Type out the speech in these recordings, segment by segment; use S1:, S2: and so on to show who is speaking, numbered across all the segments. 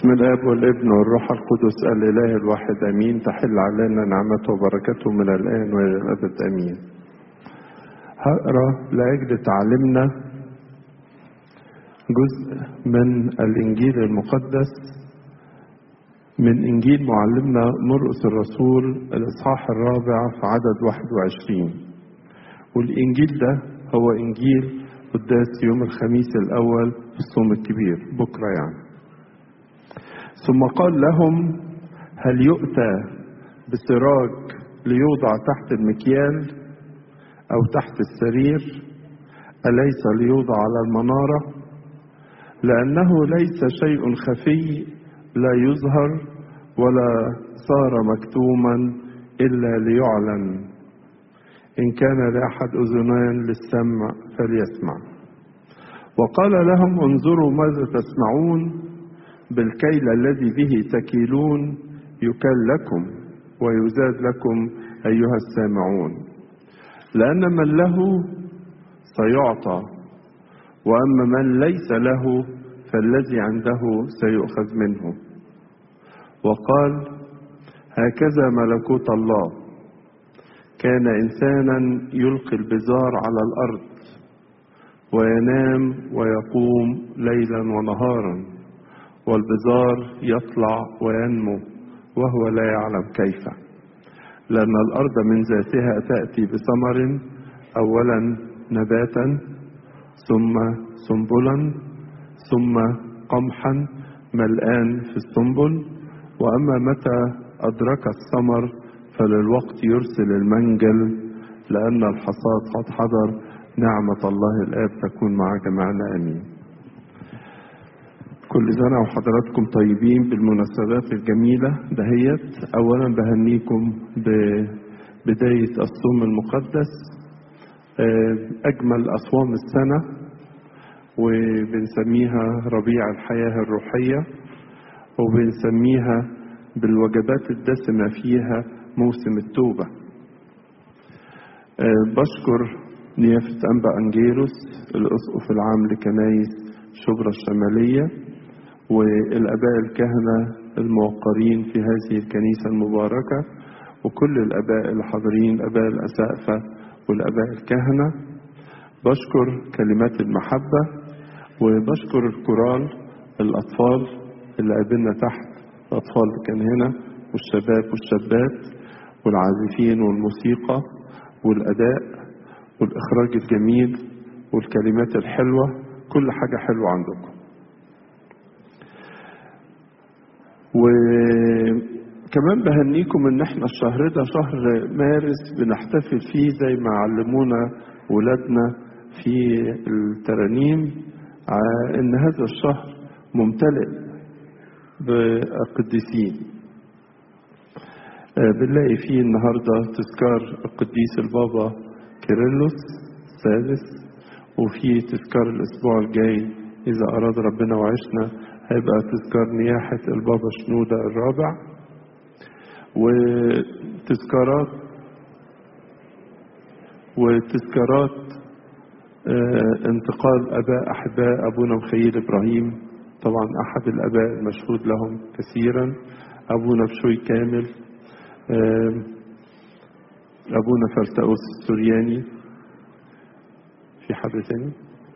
S1: بسم الاب والابن والروح القدس الاله الواحد امين تحل علينا نعمته وبركته من الان والى الابد امين هقرا لاجل تعلمنا جزء من الانجيل المقدس من انجيل معلمنا مرقس الرسول الاصحاح الرابع في عدد 21 والانجيل ده هو انجيل قداس يوم الخميس الاول في الصوم الكبير بكره يعني ثم قال لهم هل يؤتى بسراج ليوضع تحت المكيال او تحت السرير اليس ليوضع على المناره لانه ليس شيء خفي لا يظهر ولا صار مكتوما الا ليعلن ان كان لاحد اذنان للسمع فليسمع وقال لهم انظروا ماذا تسمعون بالكيل الذي به تكيلون يكل لكم ويزاد لكم ايها السامعون لان من له سيعطى واما من ليس له فالذي عنده سيؤخذ منه وقال هكذا ملكوت الله كان انسانا يلقي البزار على الارض وينام ويقوم ليلا ونهارا والبزار يطلع وينمو وهو لا يعلم كيف لأن الأرض من ذاتها تأتي بثمر أولا نباتا ثم سنبلا ثم قمحا ملآن في السنبل وأما متى أدرك الثمر فللوقت يرسل المنجل لأن الحصاد قد حضر نعمة الله الآب تكون مع جميعنا آمين كل سنة وحضراتكم طيبين بالمناسبات الجميلة دهيت أولا بهنيكم ببداية الصوم المقدس أجمل أصوام السنة وبنسميها ربيع الحياة الروحية وبنسميها بالوجبات الدسمة فيها موسم التوبة بشكر نيافة أنبا أنجيروس الأسقف العام لكنايس شبرا الشمالية والآباء الكهنة الموقرين في هذه الكنيسة المباركة وكل الآباء اللي حاضرين الآباء الأسقفة والآباء الكهنة بشكر كلمات المحبة وبشكر الكورال الأطفال اللي قابلنا تحت الأطفال اللي كان هنا والشباب والشابات والعازفين والموسيقى والأداء والإخراج الجميل والكلمات الحلوة كل حاجة حلوة عندكم وكمان بهنيكم ان احنا الشهر ده شهر مارس بنحتفل فيه زي ما علمونا ولادنا في الترانيم ان هذا الشهر ممتلئ بالقديسين بنلاقي فيه النهارده تذكار القديس البابا كيرلس السادس وفي تذكار الاسبوع الجاي اذا اراد ربنا وعشنا هيبقى تذكار نياحة البابا شنودة الرابع وتذكارات وتذكارات انتقال أباء أحباء أبونا مخيل إبراهيم طبعا أحد الأباء المشهود لهم كثيرا أبونا بشوي كامل أبونا فلتأوس السورياني في حد تاني؟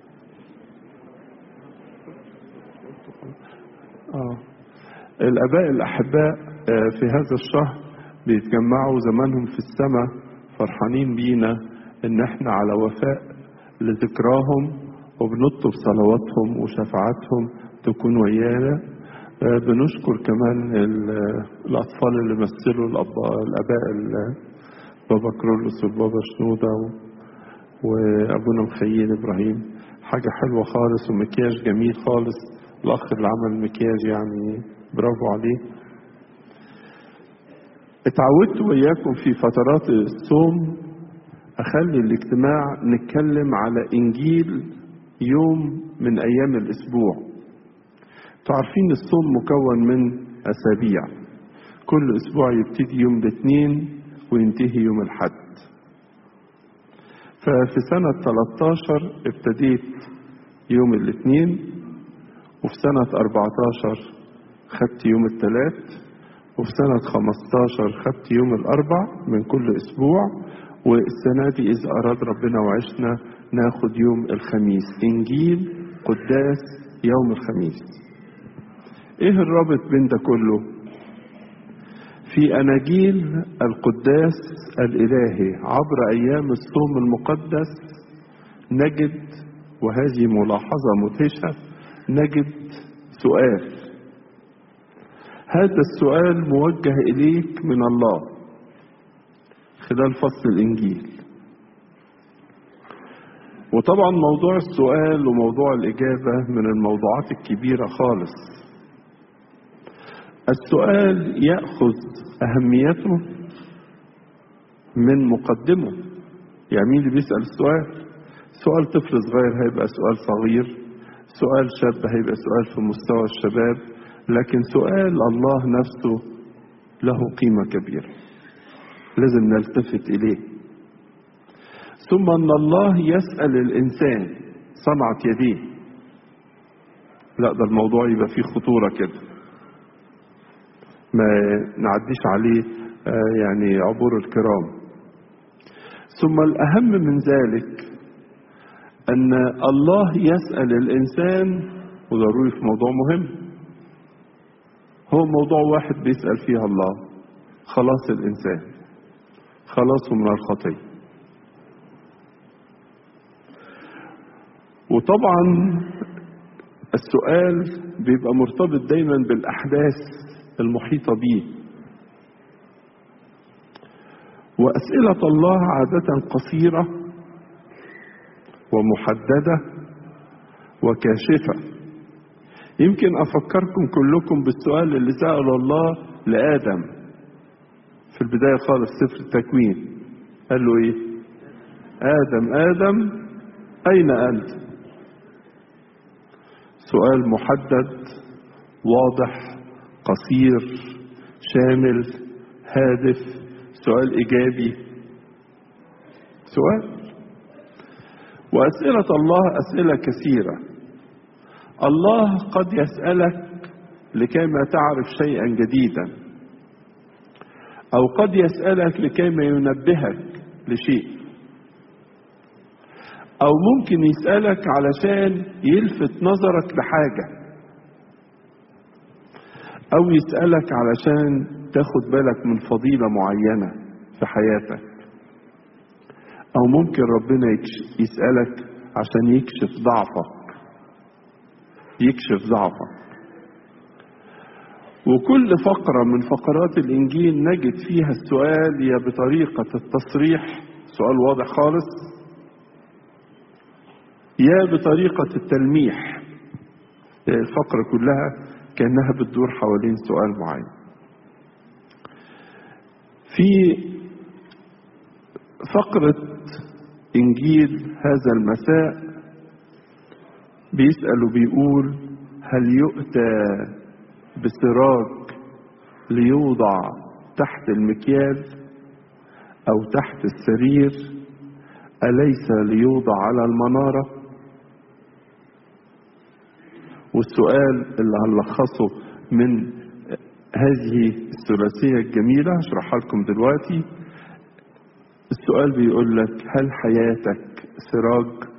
S1: آه. الآباء الأحباء في هذا الشهر بيتجمعوا زمانهم في السماء فرحانين بينا إن إحنا على وفاء لذكراهم وبنطلب صلواتهم وشفاعاتهم تكون ويانا بنشكر كمان الأطفال اللي مثلوا الآباء بابا كرولوس والبابا شنودة وأبونا مخيل إبراهيم حاجة حلوة خالص ومكياج جميل خالص الأخ اللي عمل المكياج يعني برافو عليه اتعودت وإياكم في فترات الصوم أخلي الاجتماع نتكلم على إنجيل يوم من أيام الأسبوع تعرفين الصوم مكون من أسابيع كل أسبوع يبتدي يوم الاثنين وينتهي يوم الحد ففي سنة 13 ابتديت يوم الاثنين وفي سنة 14 خدت يوم الثلاث وفي سنة 15 خدت يوم الأربع من كل أسبوع والسنة دي إذا أراد ربنا وعشنا ناخد يوم الخميس إنجيل قداس يوم الخميس إيه الرابط بين ده كله في أناجيل القداس الإلهي عبر أيام الصوم المقدس نجد وهذه ملاحظة مدهشة نجد سؤال هذا السؤال موجه إليك من الله خلال فصل الإنجيل وطبعا موضوع السؤال وموضوع الإجابة من الموضوعات الكبيرة خالص السؤال يأخذ أهميته من مقدمه يعني مين اللي بيسأل السؤال سؤال طفل صغير هيبقى سؤال صغير سؤال شاب هيبقى سؤال في مستوى الشباب لكن سؤال الله نفسه له قيمة كبيرة لازم نلتفت إليه ثم أن الله يسأل الإنسان صنعت يديه لا ده الموضوع يبقى فيه خطورة كده ما نعديش عليه يعني عبور الكرام ثم الأهم من ذلك أن الله يسأل الإنسان وضروري في موضوع مهم هو موضوع واحد بيسأل فيها الله خلاص الإنسان خلاصه من الخطية وطبعا السؤال بيبقى مرتبط دايما بالأحداث المحيطة به وأسئلة الله عادة قصيرة ومحددة وكاشفة يمكن أفكركم كلكم بالسؤال اللي سأله الله لآدم في البداية خالص سفر التكوين قال له إيه آدم آدم أين أنت سؤال محدد واضح قصير شامل هادف سؤال إيجابي سؤال وأسئلة الله أسئلة كثيرة الله قد يسألك لكيما تعرف شيئا جديدا أو قد يسألك لكيما ينبهك لشيء أو ممكن يسألك علشان يلفت نظرك لحاجة أو يسألك علشان تاخد بالك من فضيلة معينة في حياتك أو ممكن ربنا يسألك عشان يكشف ضعفك يكشف ضعفك وكل فقرة من فقرات الإنجيل نجد فيها السؤال يا بطريقة التصريح سؤال واضح خالص يا بطريقة التلميح الفقرة كلها كأنها بتدور حوالين سؤال معين في فقرة إنجيل هذا المساء بيسأل وبيقول هل يؤتى بسراج ليوضع تحت المكيال أو تحت السرير أليس ليوضع على المنارة والسؤال اللي هنلخصه من هذه الثلاثية الجميلة هشرحها لكم دلوقتي السؤال بيقول لك هل حياتك سراج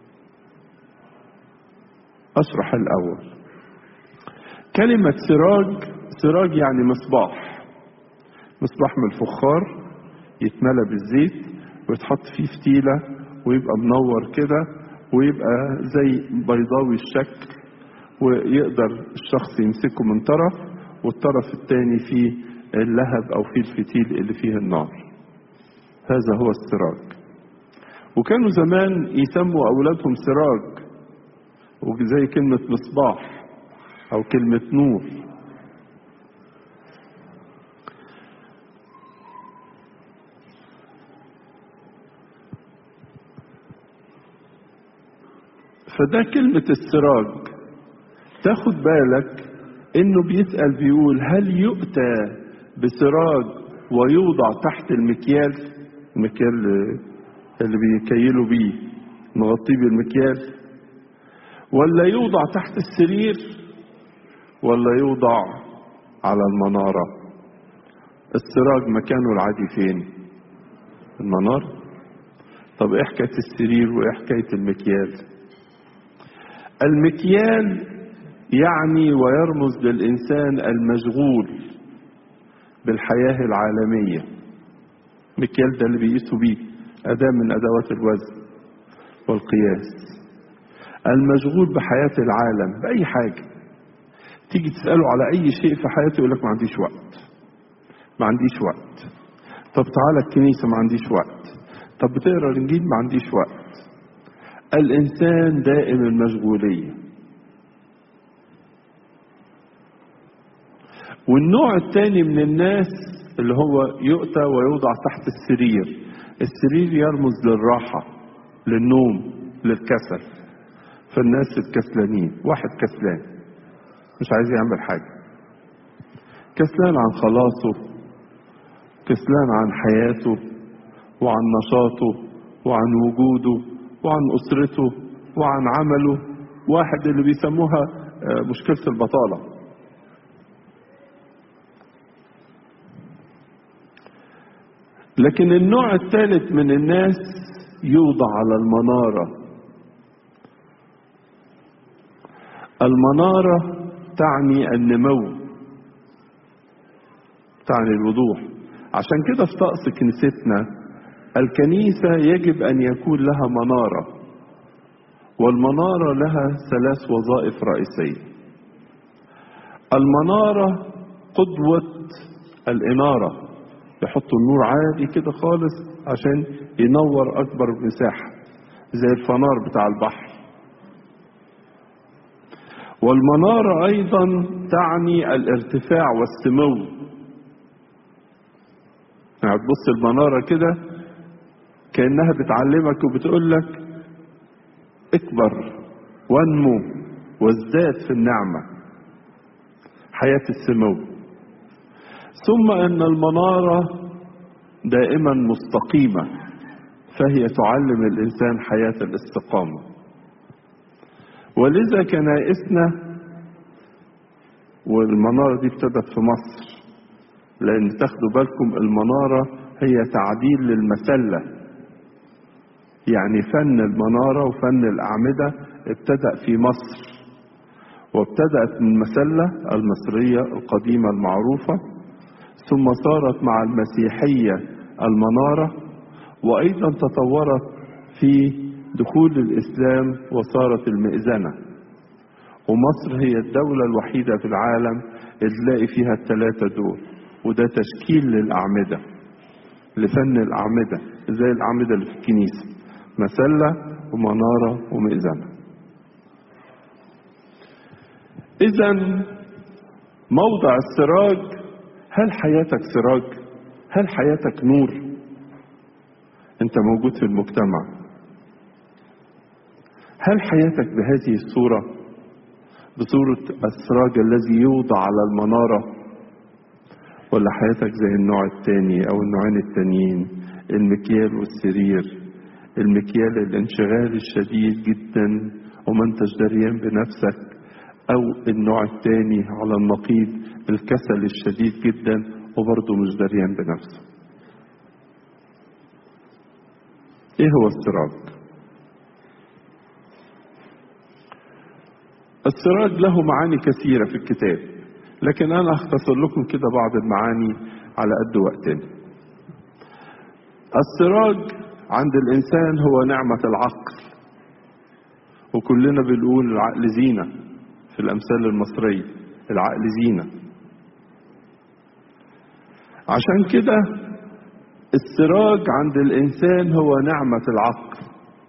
S1: أشرح الأول كلمة سراج سراج يعني مصباح مصباح من الفخار يتملى بالزيت ويتحط فيه فتيلة ويبقى منور كده ويبقى زي بيضاوي الشكل ويقدر الشخص يمسكه من طرف والطرف الثاني فيه اللهب أو فيه الفتيل اللي فيه النار هذا هو السراج وكانوا زمان يسموا أولادهم سراج وزي كلمة مصباح أو كلمة نور فده كلمة السراج تاخد بالك انه بيسأل بيقول هل يؤتى بسراج ويوضع تحت المكيال المكيال اللي بيكيلوا بيه نغطيه بالمكيال ولا يوضع تحت السرير ولا يوضع على المنارة السراج مكانه العادي فين المنارة طب ايه حكاية السرير وايه حكاية المكيال المكيال يعني ويرمز للإنسان المشغول بالحياة العالمية مكيال ده اللي بيقيسوا بيه أداة من أدوات الوزن والقياس المشغول بحياة العالم بأي حاجة تيجي تسأله على أي شيء في حياته يقول لك ما عنديش وقت ما عنديش وقت طب تعالى الكنيسة ما عنديش وقت طب بتقرا الإنجيل ما عنديش وقت الإنسان دائم المشغولية والنوع الثاني من الناس اللي هو يؤتى ويوضع تحت السرير السرير يرمز للراحة للنوم للكسل فالناس الكسلانين واحد كسلان مش عايز يعمل حاجة كسلان عن خلاصه كسلان عن حياته وعن نشاطه وعن وجوده وعن أسرته وعن عمله واحد اللي بيسموها مشكلة البطالة لكن النوع الثالث من الناس يوضع على المنارة المنارة تعني النمو تعني الوضوح عشان كده في طقس كنيستنا الكنيسة يجب أن يكون لها منارة والمنارة لها ثلاث وظائف رئيسية المنارة قدوة الإنارة يحطوا النور عالي كده خالص عشان ينور أكبر مساحة زي الفنار بتاع البحر والمنارة أيضا تعني الارتفاع والسمو يعني تبص المنارة كده كأنها بتعلمك وبتقول لك اكبر وانمو وازداد في النعمة حياة السمو ثم ان المنارة دائما مستقيمة فهي تعلم الانسان حياة الاستقامة ولذا كنائسنا والمنارة دي ابتدت في مصر لان تاخدوا بالكم المنارة هي تعديل للمسلة يعني فن المنارة وفن الأعمدة ابتدأ في مصر وابتدأت من المسلة المصرية القديمة المعروفة ثم صارت مع المسيحية المنارة وأيضا تطورت في دخول الإسلام وصارت المئذنة ومصر هي الدولة الوحيدة في العالم اللي تلاقي فيها الثلاثة دول وده تشكيل للأعمدة لفن الأعمدة زي الأعمدة اللي في الكنيسة مسلة ومنارة ومئذنة إذا موضع السراج هل حياتك سراج؟ هل حياتك نور؟ أنت موجود في المجتمع هل حياتك بهذه الصورة؟ بصورة السراج الذي يوضع على المنارة ولا حياتك زي النوع الثاني أو النوعين التانيين المكيال والسرير المكيال الانشغال الشديد جدا وما انتش دريان بنفسك او النوع الثاني على النقيض الكسل الشديد جدا وبرضه مش دريان بنفسه ايه هو السراج السراج له معاني كثيرة في الكتاب لكن انا اختصر لكم كده بعض المعاني على قد وقتنا السراج عند الإنسان هو نعمة العقل وكلنا بنقول العقل زينة في الأمثال المصرية العقل زينة عشان كده السراج عند الإنسان هو نعمة العقل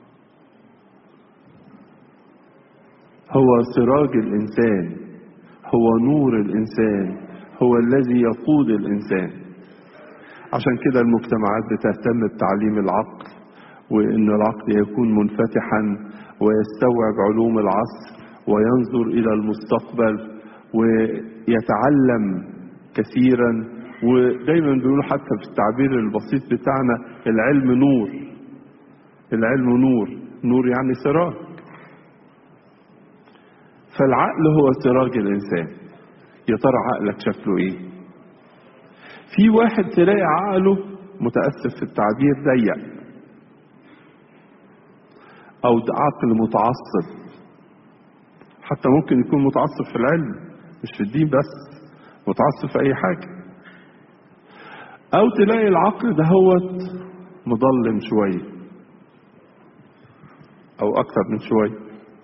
S1: هو سراج الإنسان هو نور الإنسان هو الذي يقود الإنسان عشان كده المجتمعات بتهتم بتعليم العقل وان العقل يكون منفتحا ويستوعب علوم العصر وينظر الى المستقبل ويتعلم كثيرا ودايما بيقولوا حتى في التعبير البسيط بتاعنا العلم نور العلم نور نور يعني سراج فالعقل هو سراج الانسان يا ترى عقلك شكله ايه في واحد تلاقي عقله متأسف في التعبير ضيق او عقل متعصب حتى ممكن يكون متعصب في العلم مش في الدين بس متعصب في اي حاجة او تلاقي العقل دهوت مظلم شوية او اكثر من شوية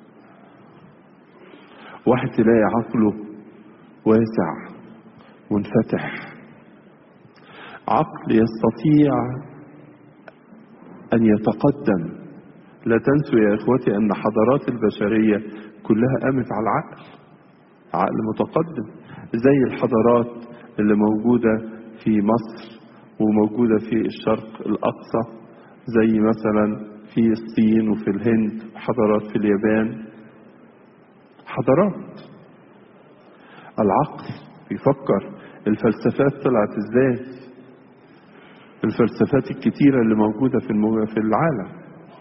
S1: واحد تلاقي عقله واسع منفتح عقل يستطيع ان يتقدم لا تنسوا يا اخوتي ان حضارات البشريه كلها قامت على العقل عقل متقدم زي الحضارات اللي موجوده في مصر وموجوده في الشرق الاقصى زي مثلا في الصين وفي الهند وحضارات في اليابان حضارات العقل بيفكر الفلسفات طلعت ازاي الفلسفات الكتيرة اللي موجودة في المو... في العالم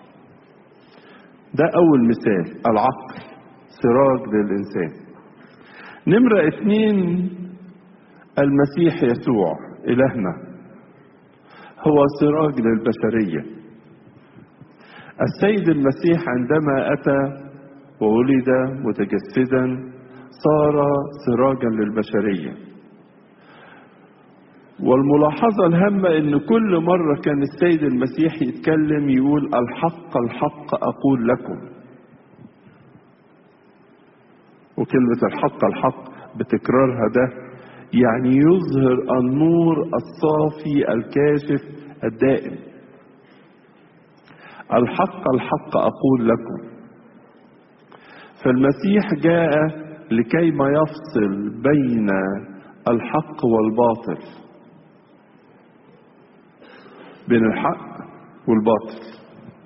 S1: ده أول مثال العقل سراج للإنسان نمرة اتنين المسيح يسوع إلهنا هو سراج للبشرية السيد المسيح عندما أتى وولد متجسدا صار سراجا للبشريه والملاحظة الهامة ان كل مرة كان السيد المسيح يتكلم يقول الحق الحق اقول لكم وكلمة الحق الحق بتكرارها ده يعني يظهر النور الصافي الكاشف الدائم الحق الحق اقول لكم فالمسيح جاء لكي ما يفصل بين الحق والباطل بين الحق والباطل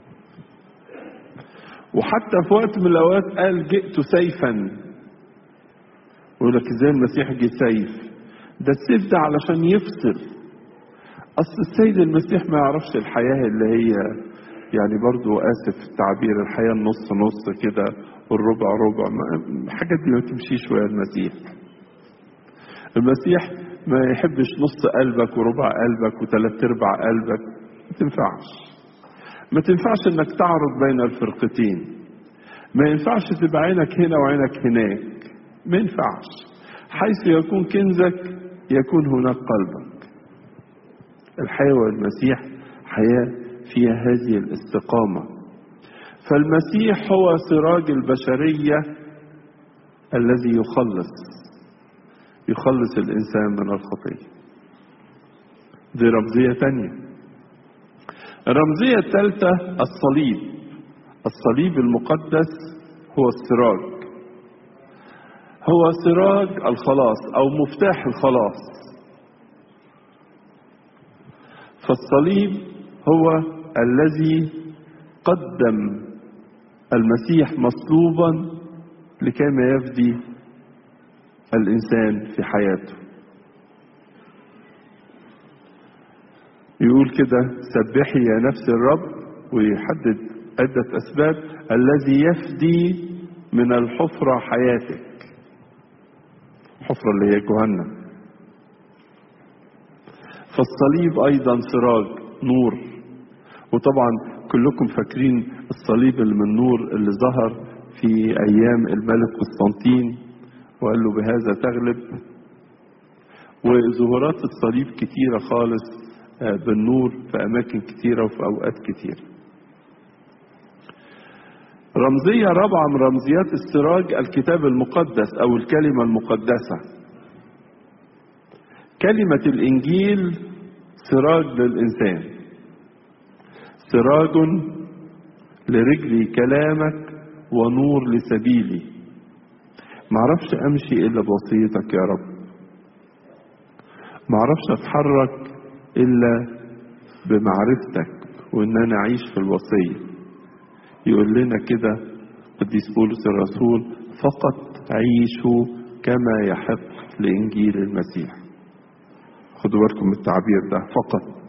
S1: وحتى في وقت من الاوقات قال جئت سيفا ويقول لك ازاي المسيح جه سيف ده السيف ده علشان يفصل اصل السيد المسيح ما يعرفش الحياه اللي هي يعني برضو اسف في التعبير الحياه النص نص كده والربع ربع الحاجات دي ما تمشيش ويا المسيح المسيح ما يحبش نص قلبك وربع قلبك وثلاث ارباع قلبك ما تنفعش ما تنفعش انك تعرض بين الفرقتين ما ينفعش تبقى عينك هنا وعينك هناك ما ينفعش حيث يكون كنزك يكون هناك قلبك الحياة والمسيح حياة فيها هذه الاستقامة فالمسيح هو سراج البشرية الذي يخلص يخلص الإنسان من الخطية دي رمزية تانية الرمزية الثالثة الصليب الصليب المقدس هو السراج هو سراج الخلاص أو مفتاح الخلاص فالصليب هو الذي قدم المسيح مصلوبا لكيما يفدي الإنسان في حياته يقول كده سبحي يا نفس الرب ويحدد عدة أسباب الذي يفدي من الحفرة حياتك الحفرة اللي هي جهنم فالصليب أيضا سراج نور وطبعا كلكم فاكرين الصليب اللي من نور اللي ظهر في أيام الملك قسطنطين وقال له بهذا تغلب وظهورات الصليب كتيرة خالص بالنور في أماكن كتيرة وفي أوقات كتيرة رمزية رابعة من رمزيات السراج الكتاب المقدس أو الكلمة المقدسة كلمة الإنجيل سراج للإنسان سراج لرجلي كلامك ونور لسبيلي معرفش أمشي إلا بوصيتك يا رب معرفش أتحرك إلا بمعرفتك وإن أنا أعيش في الوصية يقول لنا كده قديس بولس الرسول فقط عيشوا كما يحق لإنجيل المسيح خدوا بالكم من التعبير ده فقط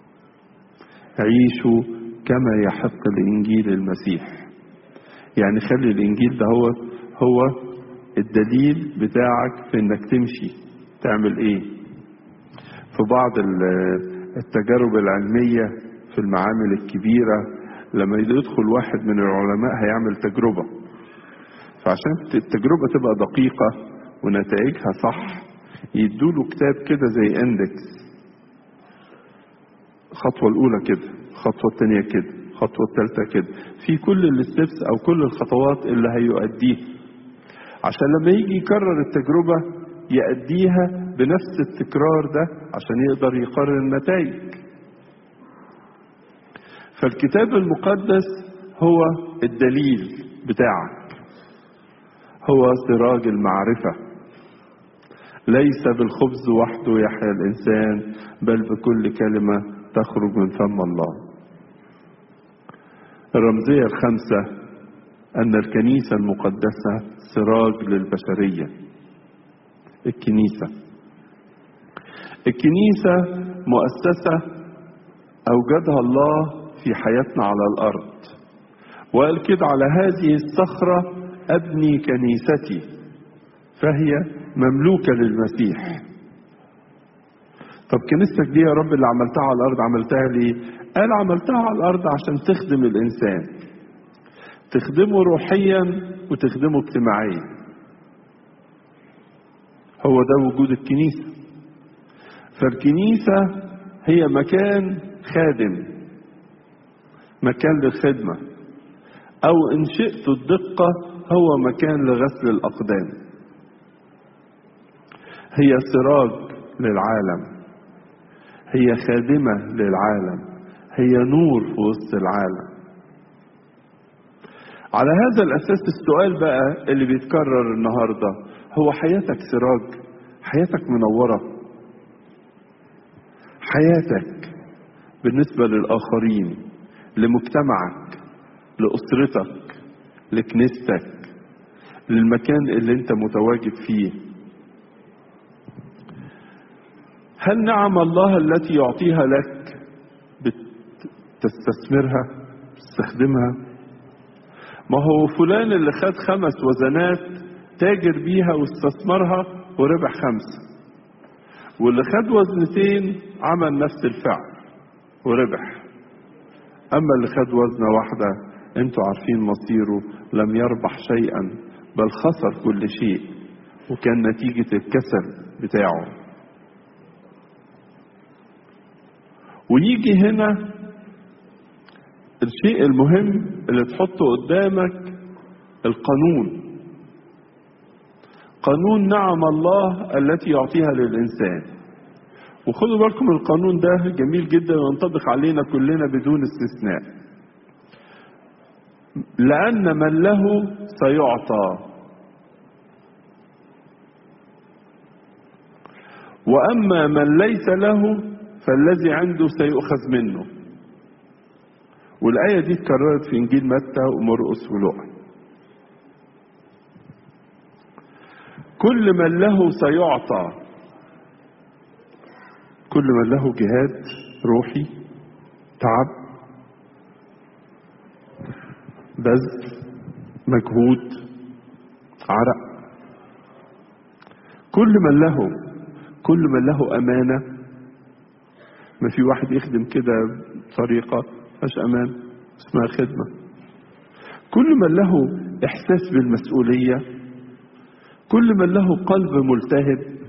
S1: عيشوا كما يحق لإنجيل المسيح يعني خلي الإنجيل ده هو هو الدليل بتاعك في انك تمشي تعمل ايه في بعض التجارب العلمية في المعامل الكبيرة لما يدخل واحد من العلماء هيعمل تجربة فعشان التجربة تبقى دقيقة ونتائجها صح يدوله كتاب كده زي اندكس الخطوة الأولى كده الخطوة الثانية كده الخطوة الثالثة كده في كل الستبس أو كل الخطوات اللي هيؤديها عشان لما يجي يكرر التجربة يأديها بنفس التكرار ده عشان يقدر يقرر النتائج فالكتاب المقدس هو الدليل بتاعك هو سراج المعرفة ليس بالخبز وحده يحيا الإنسان بل بكل كلمة تخرج من فم الله الرمزية الخامسة أن الكنيسة المقدسة سراج للبشرية الكنيسة الكنيسة مؤسسة أوجدها الله في حياتنا على الأرض وقال كده على هذه الصخرة أبني كنيستي فهي مملوكة للمسيح طب كنيستك دي يا رب اللي عملتها على الأرض عملتها ليه؟ قال عملتها على الأرض عشان تخدم الإنسان تخدمه روحيا وتخدمه اجتماعيا هو ده وجود الكنيسة فالكنيسة هي مكان خادم مكان للخدمة أو إن شئت الدقة هو مكان لغسل الأقدام هي سراج للعالم هي خادمة للعالم هي نور في وسط العالم على هذا الأساس السؤال بقى اللي بيتكرر النهاردة هو حياتك سراج حياتك منورة حياتك بالنسبة للآخرين لمجتمعك لأسرتك لكنيستك للمكان اللي انت متواجد فيه هل نعم الله التي يعطيها لك بتستثمرها تستخدمها ما هو فلان اللي خد خمس وزنات تاجر بيها واستثمرها وربح خمسة واللي خد وزنتين عمل نفس الفعل وربح أما اللي خد وزنة واحدة انتوا عارفين مصيره لم يربح شيئا بل خسر كل شيء وكان نتيجة الكسل بتاعه ويجي هنا الشيء المهم اللي تحطه قدامك القانون قانون نعم الله التي يعطيها للإنسان وخدوا بالكم القانون ده جميل جدا وينطبق علينا كلنا بدون استثناء لأن من له سيعطى وأما من ليس له فالذي عنده سيؤخذ منه والآية دي اتكررت في إنجيل متى ومرقس ولوقا كل من له سيعطى كل من له جهاد روحي تعب بذل مجهود عرق كل من له كل من له أمانة ما في واحد يخدم كده بطريقة مش أمان اسمها خدمة كل من له إحساس بالمسؤولية كل من له قلب ملتهب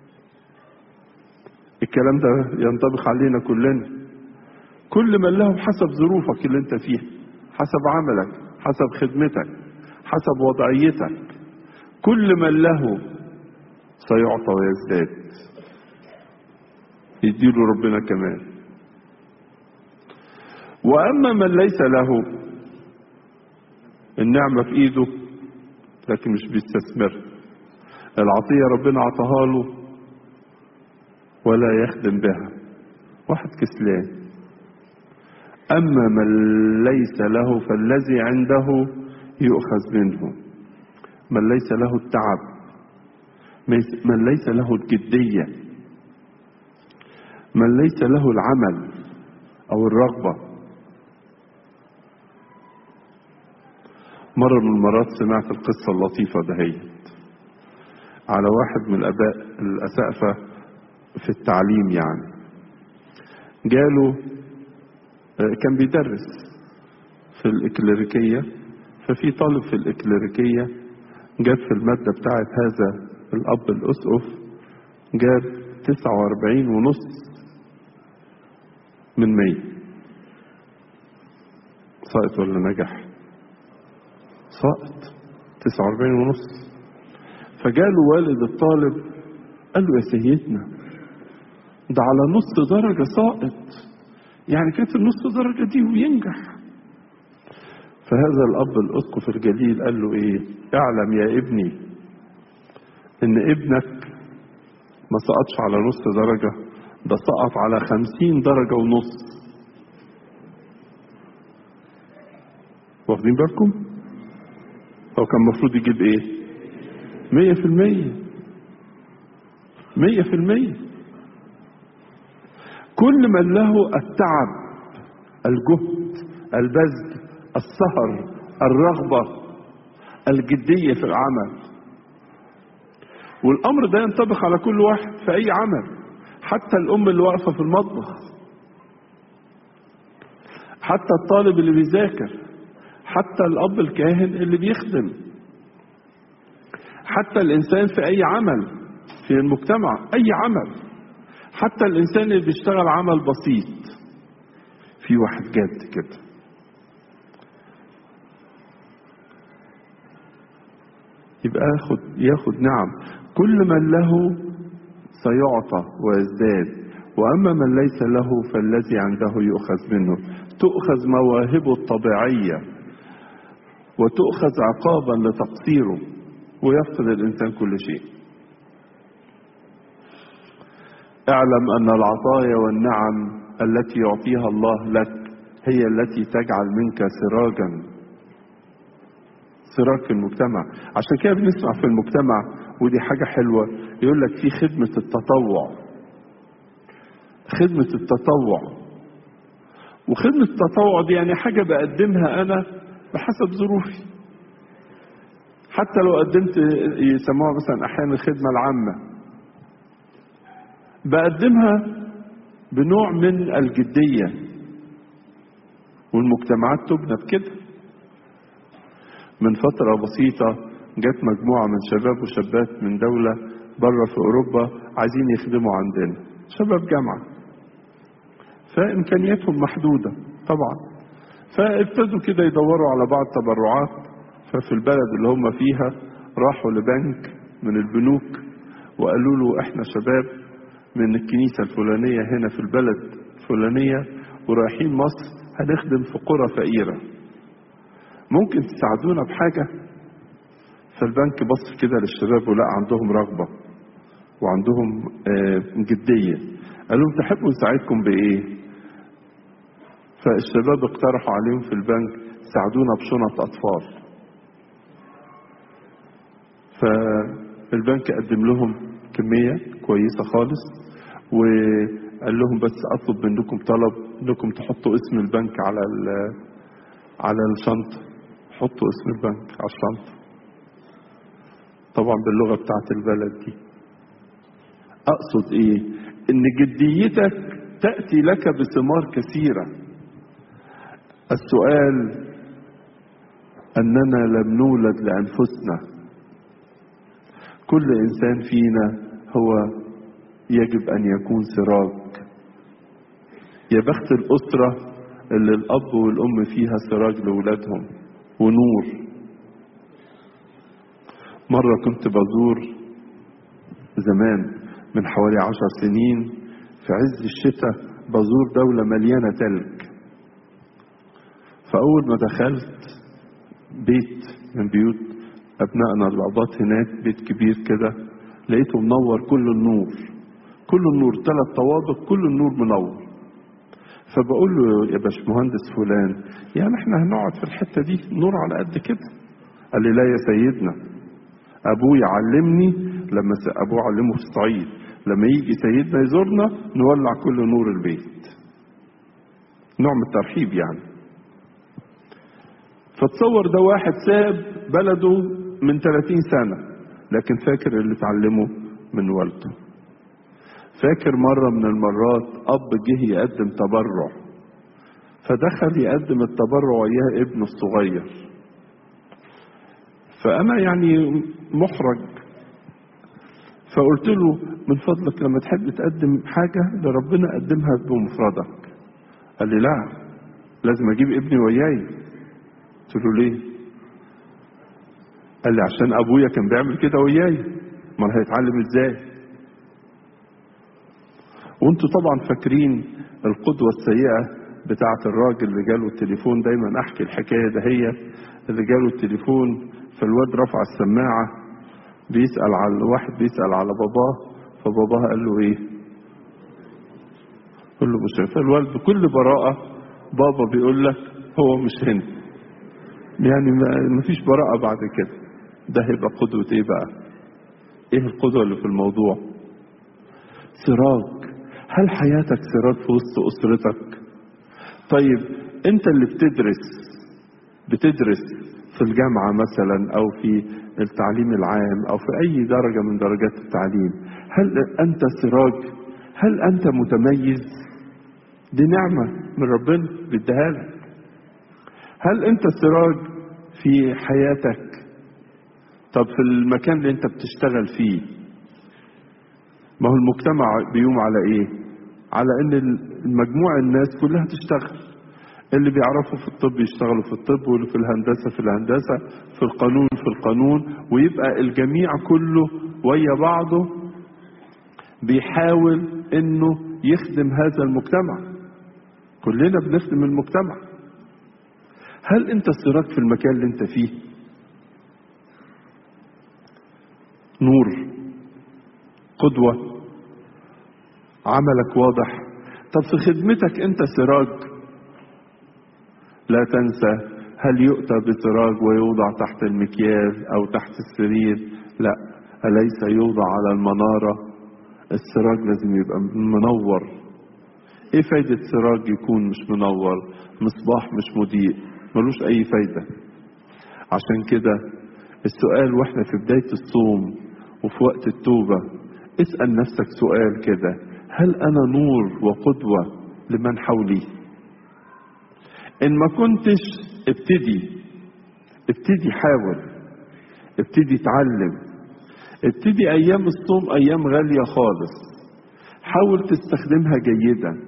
S1: الكلام ده ينطبق علينا كلنا كل من له حسب ظروفك اللي انت فيها حسب عملك حسب خدمتك حسب وضعيتك كل من له سيعطى ويزداد يديله ربنا كمان واما من ليس له النعمه في ايده لكن مش بيستثمرها العطيه ربنا عطاها له ولا يخدم بها واحد كسلان اما من ليس له فالذي عنده يؤخذ منه من ليس له التعب من ليس له الجديه من ليس له العمل او الرغبه مرة من المرات سمعت القصة اللطيفة دهيت على واحد من الآباء الأسقفة في التعليم يعني جاله كان بيدرس في الإكليريكية ففي طالب في الإكليريكية جاب في المادة بتاعت هذا الأب الأسقف جاب تسعة وأربعين ونص من مية ساقط ولا نجح ساقط تسعة وأربعين ونص فجاله والد الطالب قال له يا سيدنا ده على نص درجة ساقط يعني كانت النص درجة دي وينجح فهذا الأب الأسقف الجليل قال له إيه اعلم يا ابني إن ابنك ما سقطش على نص درجة ده سقط على خمسين درجة ونص واخدين بالكم هو كان المفروض يجيب ايه مية في المية مية في المية كل من له التعب الجهد البذل السهر الرغبة الجدية في العمل والأمر ده ينطبق على كل واحد في أي عمل حتى الأم اللي واقفة في المطبخ حتى الطالب اللي بيذاكر حتى الأب الكاهن اللي بيخدم حتى الإنسان في أي عمل في المجتمع أي عمل حتى الإنسان اللي بيشتغل عمل بسيط في واحد جد كده يبقى ياخد ياخد نعم كل من له سيعطى ويزداد واما من ليس له فالذي عنده يؤخذ منه تؤخذ مواهبه الطبيعيه وتؤخذ عقابا لتقصيره ويفقد الانسان كل شيء اعلم ان العطايا والنعم التي يعطيها الله لك هي التي تجعل منك سراجا سراج في المجتمع عشان كده بنسمع في المجتمع ودي حاجة حلوة يقول لك في خدمة التطوع خدمة التطوع وخدمة التطوع دي يعني حاجة بقدمها أنا بحسب ظروفي حتى لو قدمت يسموها مثلا أحيانا الخدمة العامة بقدمها بنوع من الجدية والمجتمعات تبنى بكده من فترة بسيطة جت مجموعة من شباب وشابات من دولة بره في أوروبا عايزين يخدموا عندنا شباب جامعة فإمكانياتهم محدودة طبعا فابتدوا كده يدوروا على بعض تبرعات ففي البلد اللي هم فيها راحوا لبنك من البنوك وقالوا له احنا شباب من الكنيسة الفلانية هنا في البلد الفلانية ورايحين مصر هنخدم في قرى فقيرة ممكن تساعدونا بحاجة فالبنك بص كده للشباب ولقى عندهم رغبة وعندهم جدية قال لهم تحبوا نساعدكم بإيه فالشباب اقترحوا عليهم في البنك ساعدونا بشنط أطفال فالبنك قدم لهم كمية كويسة خالص وقال لهم بس أطلب منكم طلب انكم تحطوا اسم البنك على على الشنطة حطوا اسم البنك على الشنطة طبعا باللغة بتاعت البلد دي أقصد إيه إن جديتك تأتي لك بثمار كثيرة السؤال أننا لم نولد لأنفسنا كل إنسان فينا هو يجب أن يكون سراج يا بخت الأسرة اللي الأب والأم فيها سراج لأولادهم ونور مرة كنت بزور زمان من حوالي عشر سنين في عز الشتاء بزور دولة مليانة تلج فأول ما دخلت بيت من بيوت أبنائنا الأباط هناك بيت كبير كده لقيته منور كل النور كل النور ثلاث طوابق كل النور منور فبقول له يا باشمهندس فلان يعني احنا هنقعد في الحته دي نور على قد كده قال لي لا يا سيدنا ابويا علمني لما ابوه علمه في الصعيد لما يجي سيدنا يزورنا نولع كل نور البيت نوع من الترحيب يعني فتصور ده واحد ساب بلده من 30 سنه لكن فاكر اللي اتعلمه من والده فاكر مرة من المرات أب جه يقدم تبرع فدخل يقدم التبرع وياه ابنه الصغير فأنا يعني محرج فقلت له من فضلك لما تحب تقدم حاجة لربنا قدمها بمفردك قال لي لا لازم أجيب ابني وياي قلت له ليه قال لي عشان أبويا كان بيعمل كده وياي ما هيتعلم ازاي وانتوا طبعا فاكرين القدوة السيئة بتاعة الراجل اللي جاله التليفون دايما احكي الحكاية ده هي اللي جاله التليفون فالواد رفع السماعة بيسأل على واحد بيسأل على باباه فباباه قال له ايه قال له مش فالوالد بكل براءة بابا بيقول لك هو مش هنا يعني ما فيش براءة بعد كده ده هيبقى قدوة ايه بقى ايه القدوة اللي في الموضوع سراج هل حياتك سراج في وسط أسرتك طيب انت اللي بتدرس بتدرس في الجامعة مثلا او في التعليم العام او في اي درجة من درجات التعليم هل انت سراج هل انت متميز دي نعمة من ربنا بيديها لك هل انت سراج في حياتك طب في المكان اللي انت بتشتغل فيه ما هو المجتمع بيقوم على ايه على ان المجموع الناس كلها تشتغل اللي بيعرفوا في الطب يشتغلوا في الطب واللي في الهندسة في الهندسة في القانون في القانون ويبقى الجميع كله ويا بعضه بيحاول انه يخدم هذا المجتمع كلنا بنخدم المجتمع هل انت السراج في المكان اللي انت فيه نور قدوة عملك واضح طب في خدمتك انت سراج لا تنسى هل يؤتى بسراج ويوضع تحت المكيال او تحت السرير لا أليس يوضع على المنارة السراج لازم يبقى منور ايه فايدة سراج يكون مش منور مصباح مش مضيء ملوش اي فايدة عشان كده السؤال واحنا في بداية الصوم وفي وقت التوبة اسأل نفسك سؤال كده هل أنا نور وقدوة لمن حولي إن ما كنتش ابتدي ابتدي حاول ابتدي اتعلم ابتدي أيام الصوم أيام غالية خالص حاول تستخدمها جيدا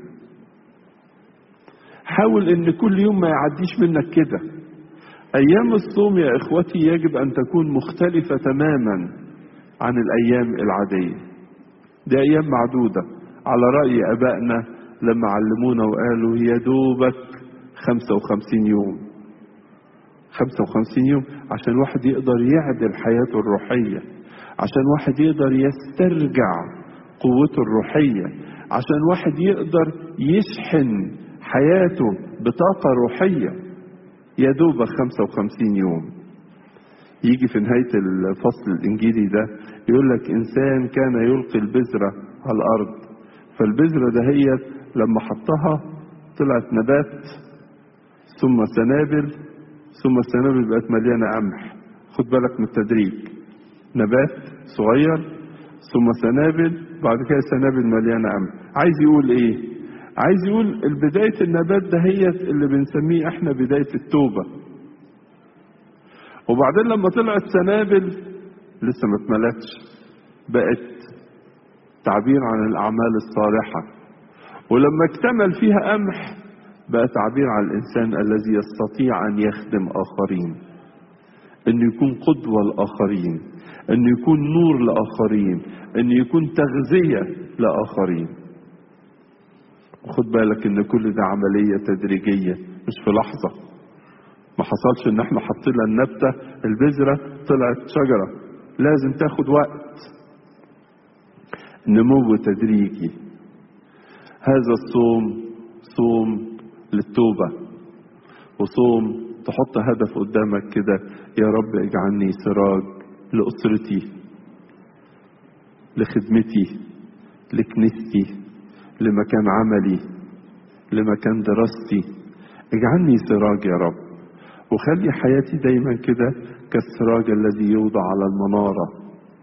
S1: حاول ان كل يوم ما يعديش منك كده ايام الصوم يا اخوتي يجب ان تكون مختلفة تماما عن الايام العادية دي ايام معدودة على رأي ابائنا لما علمونا وقالوا يا دوبك 55 يوم 55 يوم عشان واحد يقدر يعدل حياته الروحية عشان واحد يقدر يسترجع قوته الروحية عشان واحد يقدر يشحن حياته بطاقة روحية يا دوبك 55 يوم يجي في نهاية الفصل الإنجيلي ده يقول لك إنسان كان يلقي البذرة على الأرض فالبذرة دهيت لما حطها طلعت نبات ثم سنابل ثم السنابل بقت مليانة قمح خد بالك من التدريج نبات صغير ثم سنابل بعد كده سنابل مليانة قمح عايز يقول ايه عايز يقول بداية النبات دهيت اللي بنسميه احنا بداية التوبة وبعدين لما طلعت سنابل لسه ما اتملتش بقت تعبير عن الأعمال الصالحة ولما اكتمل فيها قمح بقى تعبير عن الإنسان الذي يستطيع أن يخدم آخرين أنه يكون قدوة لآخرين أنه يكون نور لآخرين أنه يكون تغذية لآخرين خد بالك ان كل ده عملية تدريجية مش في لحظة ما حصلش ان احنا حطينا النبتة البذرة طلعت شجرة لازم تاخد وقت نمو تدريجي هذا الصوم صوم للتوبة وصوم تحط هدف قدامك كده يا رب اجعلني سراج لأسرتي لخدمتي لكنيستي لمكان عملي لمكان دراستي اجعلني سراج يا رب وخلي حياتي دايما كده كالسراج الذي يوضع على المنارة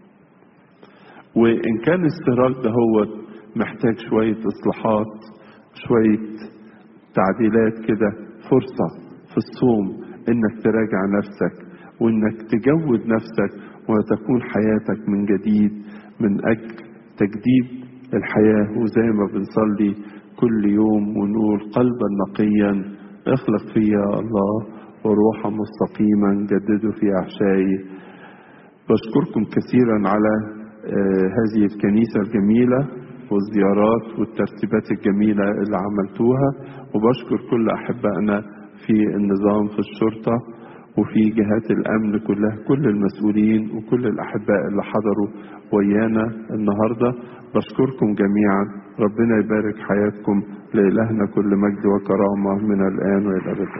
S1: وإن كان السراج ده هو محتاج شوية إصلاحات شوية تعديلات كده فرصة في الصوم إنك تراجع نفسك وإنك تجود نفسك وتكون حياتك من جديد من أجل تجديد الحياة وزي ما بنصلي كل يوم ونقول قلبا نقيا اخلق فيا الله وروحا مستقيما جدده في أحشائي بشكركم كثيرا على آه هذه الكنيسة الجميلة والزيارات والترتيبات الجميلة اللي عملتوها وبشكر كل أحبائنا في النظام في الشرطة وفي جهات الأمن كلها كل المسؤولين وكل الأحباء اللي حضروا ويانا النهاردة بشكركم جميعا ربنا يبارك حياتكم لإلهنا كل مجد وكرامة من الآن وإلى الأبد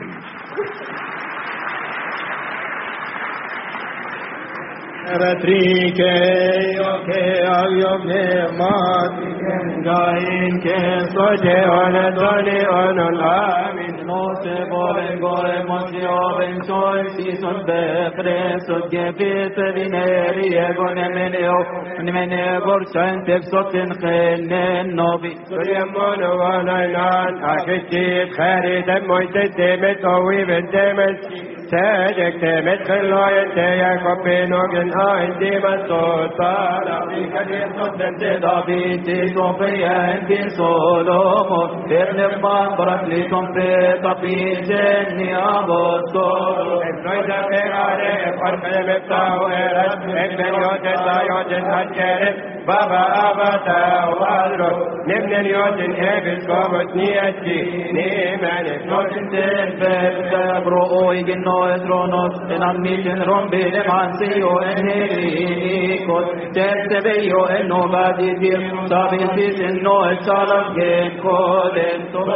S2: Retrike yoke ayoke mat gain ke soje on doni on amin no se bole gore mosi oben soy si son be preso ge bit dineri egon meneo mene gorsan tep sotin khnen nobi
S3: سليمان وليلان أكتيت خارج مويت دمت أوي بالدمت ساجك تمت خلوين تيا كبين وجن آين دمت صوتالا
S2: في كثير صدن تدابي تصوفيا انتي سولومو ابن بامبرك لكم في طفي جني ابو الصور
S3: نويت بغالي فرق المفتاح وإرس ابن يوجد لا يوجد هجرت بابا أبتا وأدرك نبن يوجد إبس كومت نيتي نيمان نوجد
S2: تلفت برؤو يجنو ادرونوس اناميشن رومبي لمانسيو انهيريكو تستبيو انو بادي دير صابي سيس انو اتشالف جين كودن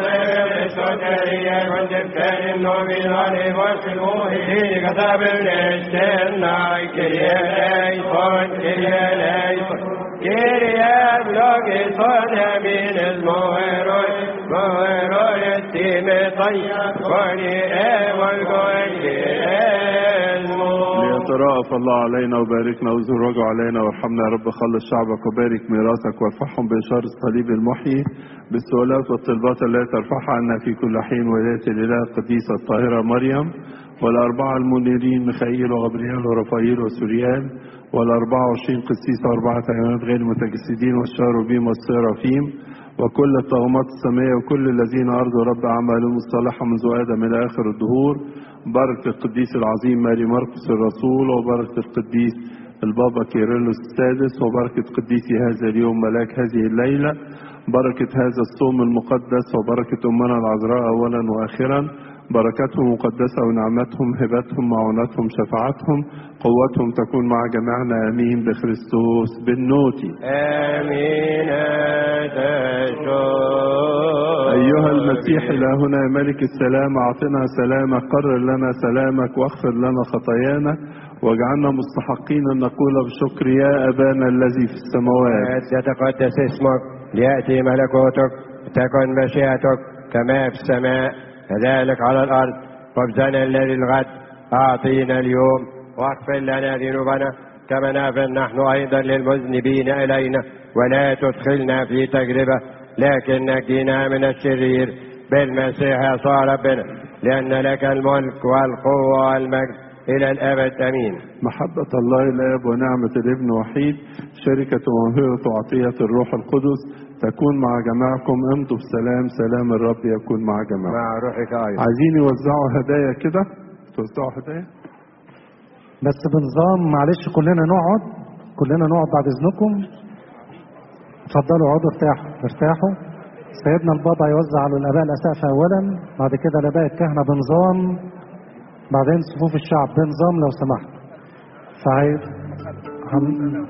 S3: سوتريا كنت كان النومي الغني والسلوه حين كتاب الاشتنا كريا لايكون كريا لايكون كريا بلوغي صنع من الموهرون موهرون التيم طيب كوني ايوان كوني
S1: ليترأف الله علينا وباركنا وزر وجه علينا وارحمنا يا رب خلص شعبك وبارك ميراثك وارفعهم بإشارة الصليب المحيي بالسؤالات والطلبات التي ترفعها عنا في كل حين ولاية الإله القديسة الطاهرة مريم والأربعة المنيرين ميخائيل وغبريال ورفائيل وسوريال والأربعة وعشرين قسيس وأربعة حيوانات غير متجسدين والشاروبيم والسرافيم وكل الطغمات السماء وكل الذين أرضوا رب أعمالهم الصالحة منذ آدم إلى آخر الدهور بركة القديس العظيم ماري مرقس الرسول وبركة القديس البابا كيرلس السادس وبركة قديسي هذا اليوم ملاك هذه الليلة بركة هذا الصوم المقدس وبركة أمنا العذراء أولا وآخرا بركاتهم مقدسة ونعمتهم هبتهم معونتهم شفاعتهم قوتهم تكون مع جميعنا آمين بخريستوس بالنوتي
S3: آمين تشكر
S1: أيها المسيح إلهنا يا ملك السلام أعطنا سلامك قرر لنا سلامك واغفر لنا خطايانا واجعلنا مستحقين أن نقول بشكر يا أبانا الذي في السماوات
S3: يتقدس اسمك ليأتي ملكوتك تكن مشيئتك كما في السماء كذلك على الأرض خبزنا الذي الغد أعطينا اليوم واغفر لنا ذنوبنا كما نغفر نحن أيضا للمذنبين إلينا ولا تدخلنا في تجربة لكن نجينا من الشرير بالمسيح يسوع ربنا لأن لك الملك والقوة والمجد إلى الأبد أمين
S1: محبة الله الآب ونعمة الابن وحيد شركة وموهبة وعطية الروح القدس تكون مع جماعكم امضوا بسلام سلام الرب يكون مع جماعكم
S3: مع روحك أيضا
S1: عايزين يوزعوا هدايا كده توزعوا هدايا
S4: بس بنظام معلش كلنا نقعد كلنا نقعد بعد اذنكم اتفضلوا اقعدوا ارتاحوا ارتاحوا سيدنا البابا يوزع على الاباء الاسقفه اولا بعد كده الاباء الكهنه بنظام بعدين صفوف الشعب بنظام لو سمحت فهي هم...